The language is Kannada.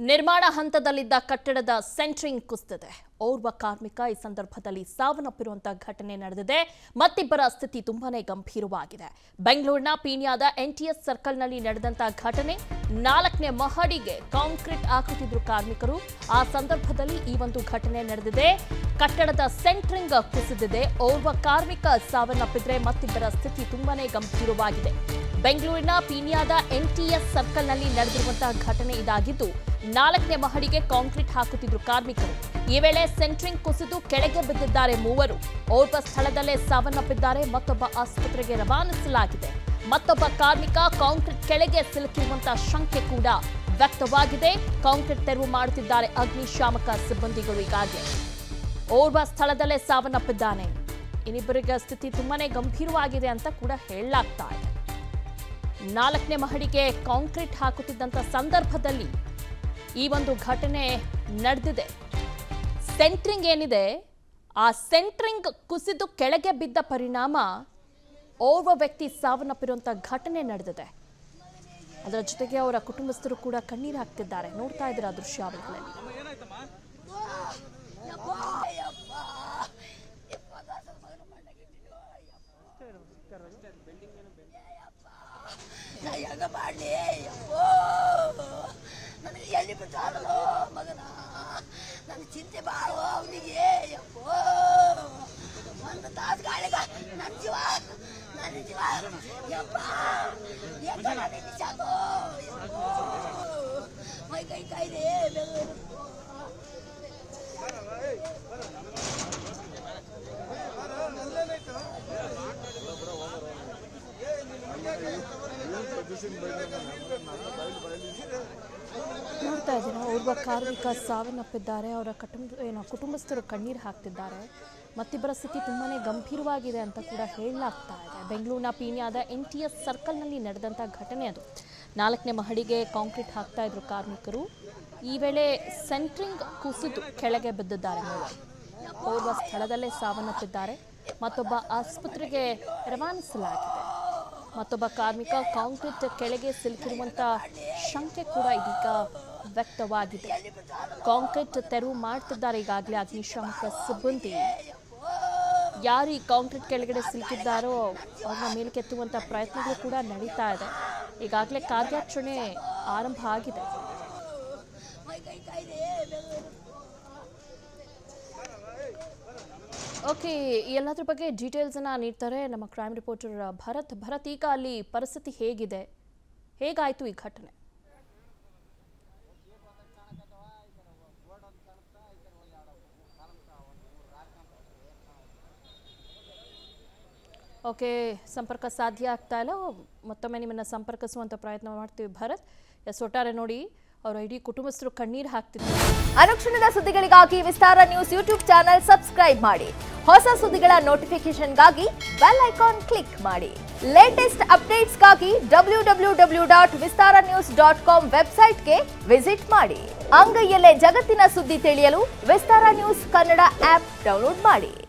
ನಿರ್ಮಾಣ ಹಂತದಲ್ಲಿದ್ದ ಕಟ್ಟಡದ ಸೆಂಟ್ರಿಂಗ್ ಕುಸಿದಿದೆ ಓರ್ವ ಕಾರ್ಮಿಕ ಈ ಸಂದರ್ಭದಲ್ಲಿ ಸಾವನ್ನಪ್ಪಿರುವಂತಹ ಘಟನೆ ನಡೆದಿದೆ ಮತ್ತಿಬ್ಬರ ಸ್ಥಿತಿ ತುಂಬಾನೇ ಗಂಭೀರವಾಗಿದೆ ಬೆಂಗಳೂರಿನ ಪೀಣ್ಯದ ಎನ್ಟಿಎಸ್ ಸರ್ಕಲ್ನಲ್ಲಿ ನಡೆದಂತಹ ಘಟನೆ ನಾಲ್ಕನೇ ಮಹಡಿಗೆ ಕಾಂಕ್ರೀಟ್ ಹಾಕುತ್ತಿದ್ರು ಕಾರ್ಮಿಕರು ಆ ಸಂದರ್ಭದಲ್ಲಿ ಈ ಒಂದು ಘಟನೆ ನಡೆದಿದೆ ಕಟ್ಟಡದ ಸೆಂಟ್ರಿಂಗ್ ಕುಸಿದಿದೆ ಓರ್ವ ಕಾರ್ಮಿಕ ಸಾವನ್ನಪ್ಪಿದ್ರೆ ಮತ್ತಿಬ್ಬರ ಸ್ಥಿತಿ ತುಂಬಾನೇ ಗಂಭೀರವಾಗಿದೆ ಬೆಂಗಳೂರಿನ ಪೀಣ್ಯದ ಎನ್ಟಿಎಸ್ ಸರ್ಕಲ್ನಲ್ಲಿ ನಡೆದಿರುವಂತಹ ಘಟನೆ ಇದಾಗಿದ್ದು ನಾಲ್ಕನೇ ಮಹಡಿಗೆ ಕಾಂಕ್ರೀಟ್ ಹಾಕುತ್ತಿದ್ರು ಕಾರ್ಮಿಕರು ಈ ವೇಳೆ ಸೆಂಟ್ರಿಂಗ್ ಕುಸಿದು ಕೆಳಗೆ ಬಿದ್ದಿದ್ದಾರೆ ಮೂವರು ಓರ್ವ ಸ್ಥಳದಲ್ಲೇ ಸಾವನ್ನಪ್ಪಿದ್ದಾರೆ ಮತ್ತೊಬ್ಬ ಆಸ್ಪತ್ರೆಗೆ ರವಾನಿಸಲಾಗಿದೆ ಮತ್ತೊಬ್ಬ ಕಾರ್ಮಿಕ ಕಾಂಕ್ರೀಟ್ ಕೆಳಗೆ ಸಿಲುಕಿರುವಂತಹ ಶಂಕೆ ಕೂಡ ವ್ಯಕ್ತವಾಗಿದೆ ಕಾಂಕ್ರೀಟ್ ತೆರವು ಮಾಡುತ್ತಿದ್ದಾರೆ ಅಗ್ನಿಶಾಮಕ ಸಿಬ್ಬಂದಿಗಳು ಈಗಾಗಲೇ ಓರ್ವ ಸ್ಥಳದಲ್ಲೇ ಸಾವನ್ನಪ್ಪಿದ್ದಾನೆ ಇನ್ನಿಬ್ಬರಿಗ ಸ್ಥಿತಿ ತುಂಬಾನೇ ಗಂಭೀರವಾಗಿದೆ ಅಂತ ಕೂಡ ಹೇಳಲಾಗ್ತಾ ಇದೆ ನಾಲ್ಕನೇ ಮಹಡಿಗೆ ಕಾಂಕ್ರೀಟ್ ಹಾಕುತ್ತಿದ್ದಂಥ ಸಂದರ್ಭದಲ್ಲಿ ಈ ಒಂದು ಘಟನೆ ನಡೆದಿದೆ ಸೆಂಟ್ರಿಂಗ್ ಏನಿದೆ ಆ ಸೆಂಟ್ರಿಂಗ್ ಕುಸಿದು ಕೆಳಗೆ ಬಿದ್ದ ಪರಿಣಾಮ ಓರ್ವ ವ್ಯಕ್ತಿ ಸಾವನ್ನಪ್ಪಿರುವಂಥ ಘಟನೆ ನಡೆದಿದೆ ಅದರ ಜೊತೆಗೆ ಅವರ ಕುಟುಂಬಸ್ಥರು ಕೂಡ ಕಣ್ಣೀರು ಹಾಕ್ತಿದ್ದಾರೆ ನೋಡ್ತಾ ಇದ್ದೀರಾ ದೃಶ್ಯಾವಳಿಗಳಲ್ಲಿ ಹೆಂಗ ಮಾಡಲಿ ಅಪ್ಪೋ ನನಗೆ ಎಲ್ಲಿ ಬಿಟ್ಟಾರಲ್ಲೋ ಮಗನ ನನಗೆ ಚಿಂತೆ ಬಾಳುವ ಅವನಿಗೆ ಅಪ್ಪೋ ಒಂದು ತಾಸು ಗಾಳಿಗ ನನ್ನ ಜೀವ ನನ್ನ ಜೀವ ಯಪ್ಪ ಯಪ್ಪ ನನಗೆ ಸಾಕು ಯಪ್ಪೋ ಮೈ ಕೈ ಕಾಯ್ದೆ ಬೆವರು ನೋಡ್ತಾ ಇದ್ದೀರಾ ಓರ್ವ ಕಾರ್ಮಿಕ ಸಾವನ್ನಪ್ಪಿದ್ದಾರೆ ಅವರ ಕುಟುಂಬ ಏನೋ ಕುಟುಂಬಸ್ಥರು ಕಣ್ಣೀರು ಹಾಕ್ತಿದ್ದಾರೆ ಮತ್ತಿಬ್ಬರ ಸ್ಥಿತಿ ತುಂಬಾನೇ ಗಂಭೀರವಾಗಿದೆ ಅಂತ ಕೂಡ ಹೇಳಲಾಗ್ತಾ ಇದೆ ಬೆಂಗಳೂರಿನ ಪೀಣ್ಯದ ಎನ್ ಟಿ ಎಸ್ ಸರ್ಕಲ್ನಲ್ಲಿ ನಡೆದಂಥ ಘಟನೆ ಅದು ನಾಲ್ಕನೇ ಮಹಡಿಗೆ ಕಾಂಕ್ರೀಟ್ ಹಾಕ್ತಾ ಇದ್ರು ಕಾರ್ಮಿಕರು ಈ ವೇಳೆ ಸೆಂಟ್ರಿಂಗ್ ಕುಸಿದು ಕೆಳಗೆ ಬಿದ್ದಿದ್ದಾರೆ ಮೂವರು ಓರ್ವ ಸ್ಥಳದಲ್ಲೇ ಸಾವನ್ನಪ್ಪಿದ್ದಾರೆ ಮತ್ತೊಬ್ಬ ಆಸ್ಪತ್ರೆಗೆ ರವಾನಿಸಲಾಗಿದೆ ಮತ್ತೊಬ್ಬ ಕಾರ್ಮಿಕ ಕಾಂಕ್ರೀಟ್ ಕೆಳಗೆ ಸಿಲುಕಿರುವಂತ ಶಂಕೆ ಕೂಡ ಇದೀಗ ವ್ಯಕ್ತವಾಗಿದೆ ಕಾಂಕ್ರೀಟ್ ತೆರವು ಮಾಡ್ತಿದ್ದಾರೆ ಈಗಾಗಲೇ ಅಗ್ನಿಶಾಮಕ ಸಿಬ್ಬಂದಿ ಯಾರು ಈ ಕಾಂಕ್ರೀಟ್ ಕೆಳಗಡೆ ಸಿಲುಕಿದ್ದಾರೋ ಅವ್ರನ್ನ ಮೇಲ್ಕೆತ್ತುವಂತ ಪ್ರಯತ್ನಗಳು ಕೂಡ ನಡೀತಾ ಇದೆ ಈಗಾಗಲೇ ಕಾರ್ಯಾಚರಣೆ ಆರಂಭ ಆಗಿದೆ ಮೈ ಕೈ ಕಾಯ್ದೆ ಬೆವರು ಓಕೆ ಎಲ್ಲದ್ರ ಬಗ್ಗೆ ಡೀಟೇಲ್ಸ್ ಅನ್ನ ನೀಡ್ತಾರೆ ನಮ್ಮ ಕ್ರೈಮ್ ರಿಪೋರ್ಟರ್ ಭರತ್ ಭರತ್ ಈಗ ಅಲ್ಲಿ ಪರಿಸ್ಥಿತಿ ಹೇಗಿದೆ ಹೇಗಾಯ್ತು ಈ ಘಟನೆ ಓಕೆ ಸಂಪರ್ಕ ಸಾಧ್ಯ ಆಗ್ತಾ ಇಲ್ಲ ಮತ್ತೊಮ್ಮೆ ನಿಮ್ಮನ್ನ ಸಂಪರ್ಕಿಸುವಂತ ಪ್ರಯತ್ನ ಮಾಡ್ತೀವಿ ಭರತ್ ಎಸ್ ಒಟ್ಟಾರೆ ನೋಡಿ ಅವರ ಇಡೀ ಕುಟುಂಬಸ್ಥರು ಕಣ್ಣೀರು ಹಾಕ್ತಿದ್ದಾರೆ ಅನುಕ್ಷಣದ ಸುದ್ದಿಗಳಿಗಾಗಿ Vistara news YouTube channel subscribe ಮಾಡಿ ಹೊಸ ಸುದ್ದಿಗಳ ನೋಟಿಫಿಕೇಶನ್ಗಾಗಿ ಬೆಲ್ ಐಕಾನ್ ಕ್ಲಿಕ್ ಮಾಡಿ ಲೇಟೆಸ್ಟ್ ಅಪ್ಡೇಟ್ಸ್ಗಾಗಿ W W W dot Vistara news dot com ವೆಬ್ಸೈಟ್ಗೆ ವಿಸಿಟ್ ಮಾಡಿ ಅಂಗೈಯಲ್ಲೇ ಜಗತ್ತಿನ ಸುದ್ದಿ ತಿಳಿಯಲು Vistara news Kannada app download ಮಾಡಿ